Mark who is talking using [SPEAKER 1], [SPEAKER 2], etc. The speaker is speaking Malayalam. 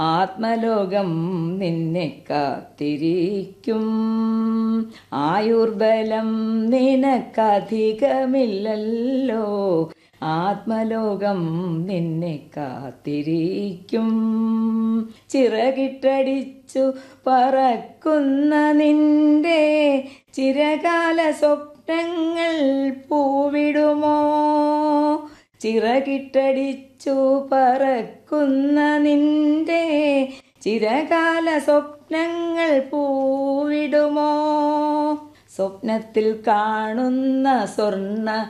[SPEAKER 1] ആത്മലോകം നിന്നെ കാത്തിരിക്കും ആയുർബലം നിനക്കധികമില്ലല്ലോ ആത്മലോകം നിന്നെ കാത്തിരിക്കും ചിറകിട്ടടിച്ചു പറക്കുന്ന നിന്റെ ചിരകാല സ്വപ്നങ്ങൾ പൂവിടുമോ ചിറകിട്ടടിച്ചു പറക്കുന്ന നിന്റെ ചിരകാല സ്വപ്നങ്ങൾ പൂവിടുമോ സ്വപ്നത്തിൽ കാണുന്ന സ്വർണ്ണ